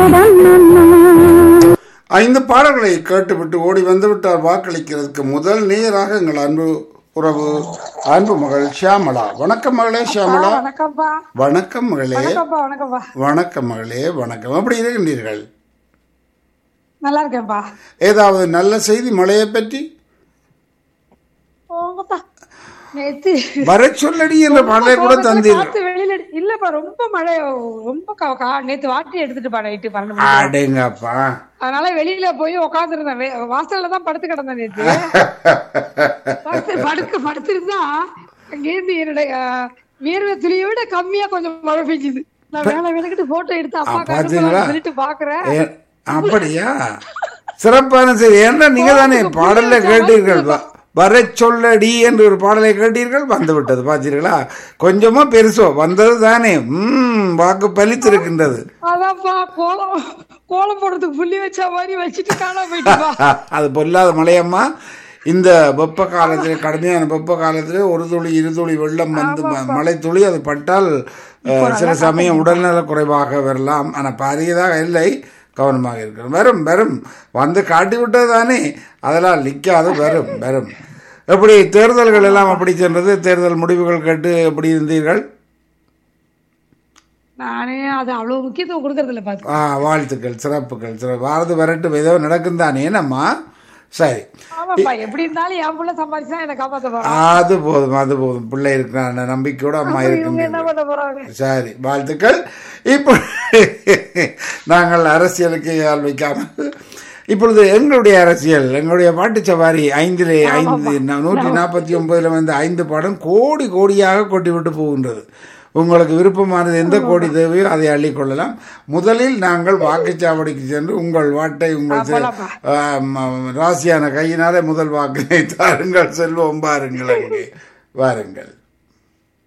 ஐந்து பாடல்களை கேட்டுவிட்டு ஓடி வந்துவிட்டார் வாக்களிக்கிறதுக்கு முதல் நேராக எங்கள் அன்பு உறவு அன்பு மகள் ஷியாமளா வணக்கம் மகளே ஷியாமளா வணக்கம்ப்பா வணக்கம் மகளே வணக்கம்ப்பா வணக்கம்ப்பா வணக்கம் மகளே வணக்கம் எப்படி இருக்கின்றீர்கள் நல்லா இருக்கேன்ப்பா ஏதாவது நல்ல செய்தி மழையை பற்றி போங்கப்பா நேத்து வர சொல்லடி என்ற பாடலை கூட தந்தீர்கள் காத்து வெளியில அடி- இல்லப்பா ரொம்ப மழை ரொம்ப க- கா- நேத்து வாட்டி எடுத்துட்டு நைட்டு பன்னெண்டு மணி அடேங்கப்பா அதனால வெளியில போய் உட்காந்துருந்தேன் வாசல்ல தான் படுத்து கிடந்தேன் நேத்து படுத்து படுக்க படுத்திருந்தா அங்கேருந்து என்னுடைய அஹ், வியர்வை துளியை விட கம்மியா கொஞ்சம் மழை பெஞ்சுது நான் வேலை வேலைக்கிட்டு போட்டோ எடுத்து அப்பா பாத்தீங்களா? சொல்லிட்டு பாக்குறேன் ஏ- அப்படியா சிறப்பான செய்தி ஏன்னா நீங்க தானே பாடல்ல கேட்டீர்கள் வ- வர சொல்லடி என்று ஒரு பாடலை கேட்டீர்கள் வந்து விட்டது பார்த்தீர்களா கொஞ்சமா பெருசோ வந்தது தானே ம் வாக்கு பலித்திருக்கின்றது அதான்ப்பா கோலம் கோலம் போடுறதுக்கு புள்ளி வச்ச மாதிரி வச்சுட்டு காணாம போயிட்டுப்பா அது பொல்லாத மழையம்மா இந்த வெப்ப காலத்தில் கடுமையான வெப்ப காலத்தில் ஒரு துளி இரு துளி வெள்ளம் வந்து ம- மழை துளி அது பட்டால் அஹ், சில சமயம் உடல்நல குறைவாக வரலாம் ஆனால் பாரியதாக இல்லை கவனமாக இருக்கணும் வரும் வரும் வந்து காட்டி விட்டது தானே அதெல்லாம் நிற்காது வரும் வரும் எப்படி தேர்தல்கள் எல்லாம் அப்படி சென்றது தேர்தல் முடிவுகள் கேட்டு எப்படி இருந்தீர்கள் நானே அது அவ்வளவு முக்கியத்துவம் கொடுக்கறது இல்ல பாத்து ஆ வாழ்த்துக்கள் சிறப்புகள் சிறப்பு வாரது வரட்டும் ஏதோ நடக்கும் தானே என்னம்மா சரி ஆமாப்பா எப்படி இருந்தாலும் என் புள்ள சம்பாதிச்சா என்ன காப்பாத்த போறான் அது போதும் அது போதும் பிள்ளை இருக்கிற நம்பிக்கையோட அம்மா இவங்க இருக்கு என்ன பண்ண போறாங்க சரி வாழ்த்துக்கள் இப்போ நாங்கள் அரசியலுக்கு ஆள் வைக்காமல் இப்பொழுது எங்களுடைய அரசியல் எங்களுடைய பாட்டு சவாரி ஐந்திலே ஐந்து ந- நூற்றி நாற்பத்தி ஒன்பதுல வந்து ஐந்து பாடம் கோடி கோடியாக கொட்டி விட்டு போகின்றது உங்களுக்கு விருப்பமானது எந்த கோடி தேவையோ அதை அள்ளிக்கொள்ளலாம் முதலில் நாங்கள் வாக்குச்சாவடிக்கு சென்று உங்கள் வாட்டை உங்கள் செ- போலாம்ப்பா. ஆம், ஆம், ராசியான கையினாலே முதல் வாக்கினை தாருங்கள் செல்வோம் பாருங்கள் அங்கே வாருங்கள்